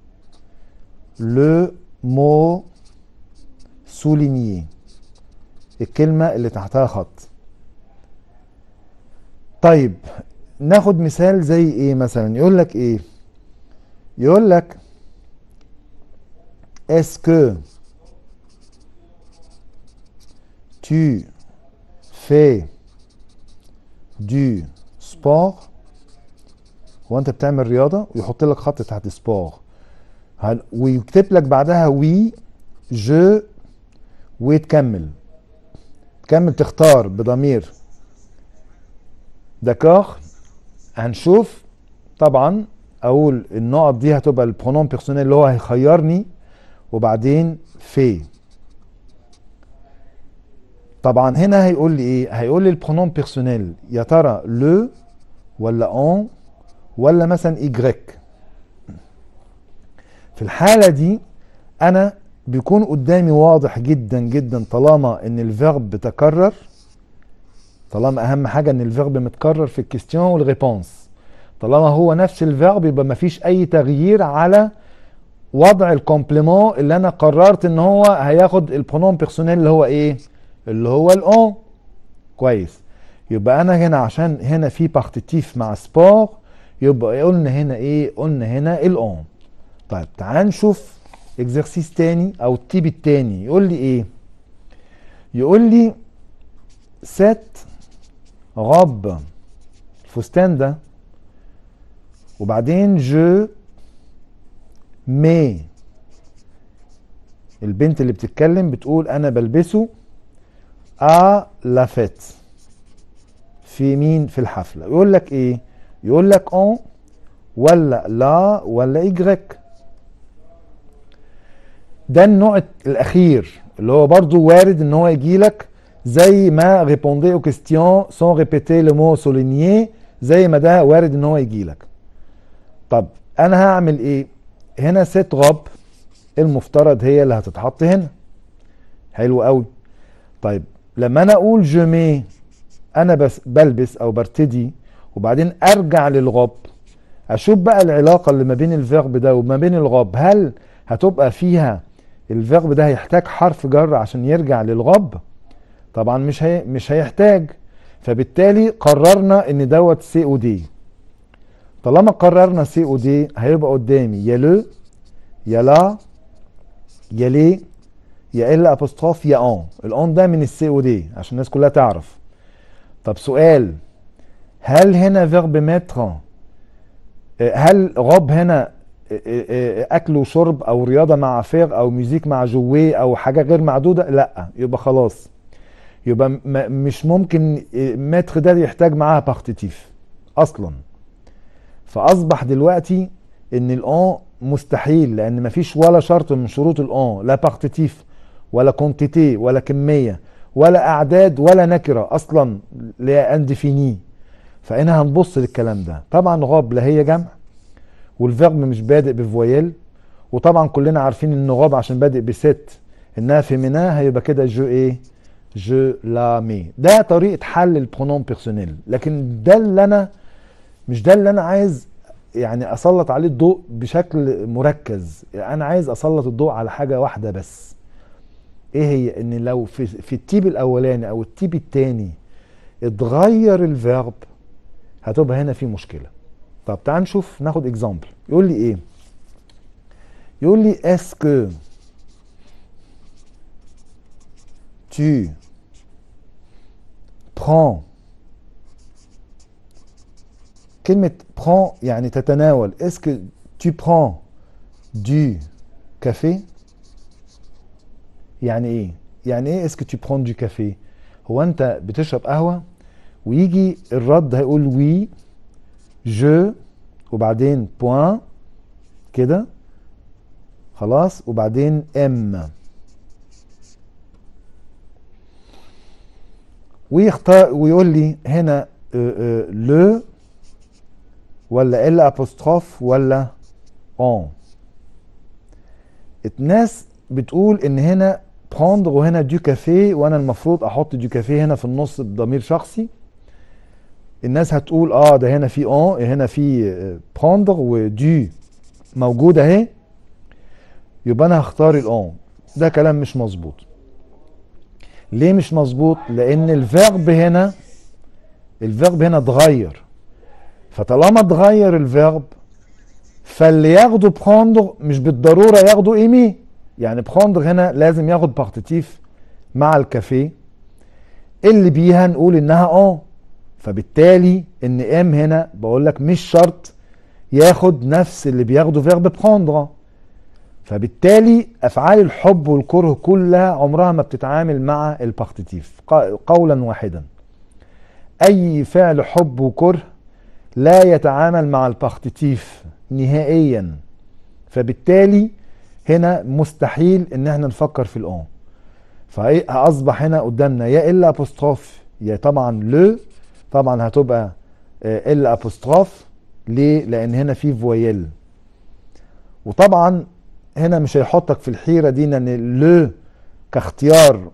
le mot souligné الكلمة اللي تحتها خط طيب ناخد مثال زي ايه مثلا يقول لك ايه يقول لك est-ce que tu fais du sport هو انت بتعمل رياضه ويحط لك خط تحت سبور ويكتب لك بعدها وي جو وتكمل تكمل تختار بضمير داكوغ هنشوف طبعا اقول النقط دي هتبقى البرونوم بيرسونيل اللي هو هيخيرني وبعدين في طبعا هنا هيقول لي ايه هيقول لي البرونوم بيرسونيل يا ترى لو ولا اون ولا مثلا ايجريك في الحالة دي انا بيكون قدامي واضح جدا جدا طالما ان الفيرب تكرر طالما اهم حاجة ان الفيرب متكرر في الكيستيون والريبونس طالما هو نفس الفيرب يبقى مفيش اي تغيير على وضع الكومبليمون اللي انا قررت ان هو هياخد البرونوم بيرسونيل اللي هو ايه اللي هو الاون كويس يبقى انا هنا عشان هنا في بارتيتيف مع سبور يبقى قلنا هنا ايه قلنا هنا الاون طيب تعال نشوف اكزرسيس تاني او التيب التاني يقول لي ايه يقول لي سات غب الفستان ده وبعدين جو مي البنت اللي بتتكلم بتقول انا بلبسه ا لا فيت في مين في الحفله يقول لك ايه يقول لك اون ولا لا ولا ايجريك ده النوع الاخير اللي هو برضو وارد ان هو يجي لك زي ما ريبوندي او كيستيون سون ريبيتي لو مو سولينيي زي ما ده وارد ان هو يجي لك طب انا هعمل ايه هنا ست غب المفترض هي اللي هتتحط هنا حلو قوي طيب لما انا اقول جومي انا بس بلبس او برتدي وبعدين ارجع للغب اشوف بقى العلاقه اللي ما بين الفيرب ده وما بين الغب هل هتبقى فيها الفيرب ده هيحتاج حرف جر عشان يرجع للغب طبعا مش هي مش هيحتاج فبالتالي قررنا ان دوت سي او دي طالما قررنا سي او دي هيبقى قدامي يا لو يا لا يا لي يا ال ابوستروف يا اون الاون ده من السي او دي عشان الناس كلها تعرف طب سؤال هل هنا فيرب متر هل غاب هنا اكل وشرب او رياضه مع فيغ او ميوزيك مع جويه او حاجه غير معدوده لا يبقى خلاص يبقى مش ممكن متر ده يحتاج معاها بارتيتيف اصلا فاصبح دلوقتي ان الاون مستحيل لان مفيش ولا شرط من شروط الاون لا بارتيتيف ولا كونتيتي ولا كميه ولا اعداد ولا نكره اصلا لا انديفيني فهنا هنبص للكلام ده طبعا غاب لا هي جمع والفيرب مش بادئ بفويل وطبعا كلنا عارفين ان غاب عشان بادئ بست انها فيمينا هيبقى كده جو ايه جو لا مي ده طريقه حل البرونوم بيرسونيل لكن ده اللي انا مش ده اللي انا عايز يعني اسلط عليه الضوء بشكل مركز انا عايز اسلط الضوء على حاجه واحده بس ايه هي ان لو في في التيب الاولاني او التيب الثاني اتغير الفيرب هتبقى هنا في مشكله طب تعال نشوف ناخد اكزامبل يقول لي ايه يقول لي اسكو tu prends كلمة prends يعني تتناول est-ce que tu prends du café يعني ايه يعني ايه est-ce que tu prends du café هو انت بتشرب قهوة ويجي الرد هيقول وي جو وبعدين بوان كده خلاص وبعدين ام ويختار ويقول لي هنا لو ولا ال ابوستروف ولا اون الناس بتقول ان هنا بروندر وهنا دو كافيه وانا المفروض احط دو كافيه هنا في النص بضمير شخصي الناس هتقول اه ده هنا في اون هنا في بروندر ودو موجوده اهي يبقى انا هختار الاون ده كلام مش مظبوط ليه مش مظبوط لان الفيرب هنا الفيرب هنا اتغير فطالما اتغير الفيرب فاللي ياخده بروندر مش بالضروره ياخده ايمي يعني بروندر هنا لازم ياخد بارتيتيف مع الكافيه اللي بيها نقول انها اون فبالتالي ان ام هنا بقول لك مش شرط ياخد نفس اللي بياخده فيرب بروندر فبالتالي افعال الحب والكره كلها عمرها ما بتتعامل مع البارتيتيف قولا واحدا اي فعل حب وكره لا يتعامل مع البارتيتيف نهائيا فبالتالي هنا مستحيل ان احنا نفكر في الاون فاصبح هنا قدامنا يا الا ابوستروف يا طبعا لو طبعا هتبقى الا ابوستروف ليه لان هنا في فويل وطبعا هنا مش هيحطك في الحيره دي ان لو كاختيار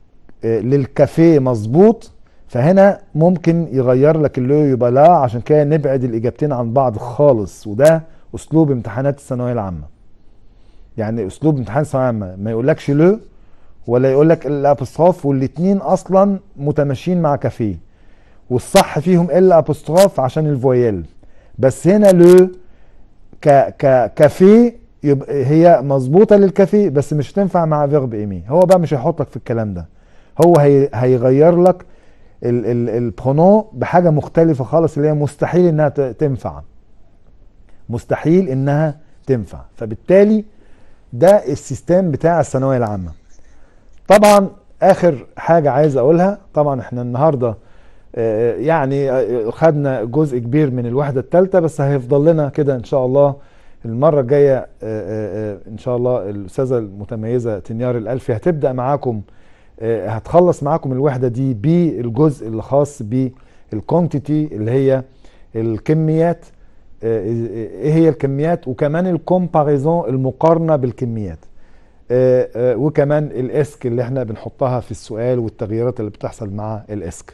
للكافيه مظبوط فهنا ممكن يغير لك اللو يبقى لا عشان كده نبعد الاجابتين عن بعض خالص وده اسلوب امتحانات الثانويه العامه يعني اسلوب امتحان الثانويه العامه ما يقولكش لو ولا يقول لك الابوستروف والاثنين اصلا متماشيين مع كافيه والصح فيهم الا ابوستروف عشان الفويل بس هنا لو ك ك كافيه يبقى هي مظبوطه للكافيه بس مش تنفع مع فيرب ايمي هو بقى مش هيحطك في الكلام ده هو هي هيغير لك البرونون بحاجه مختلفه خالص اللي هي مستحيل انها تنفع مستحيل انها تنفع فبالتالي ده السيستم بتاع الثانويه العامه طبعا اخر حاجه عايز اقولها طبعا احنا النهارده يعني خدنا جزء كبير من الوحده الثالثه بس هيفضل لنا كده ان شاء الله المره الجايه ان شاء الله الاستاذه المتميزه تنيار الالفي هتبدا معاكم هتخلص معاكم الوحده دي بالجزء اللي خاص بالكونتيتي اللي هي الكميات ايه هي الكميات وكمان الكومباريزون المقارنه بالكميات وكمان الاسك اللي احنا بنحطها في السؤال والتغييرات اللي بتحصل مع الاسك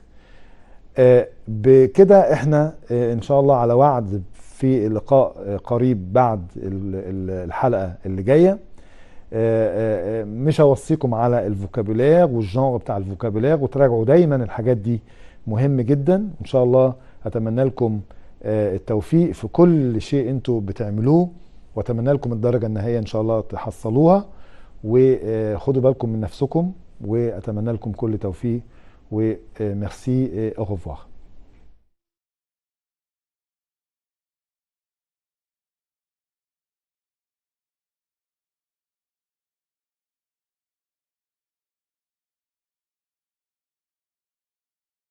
بكده احنا ان شاء الله على وعد في لقاء قريب بعد الحلقه اللي جايه مش هوصيكم على الفوكابولير والجانر بتاع الفوكابولير وتراجعوا دايما الحاجات دي مهم جدا ان شاء الله اتمنى لكم التوفيق في كل شيء انتوا بتعملوه واتمنى لكم الدرجه النهائيه ان شاء الله تحصلوها وخدوا بالكم من نفسكم واتمنى لكم كل توفيق وميرسي au revoir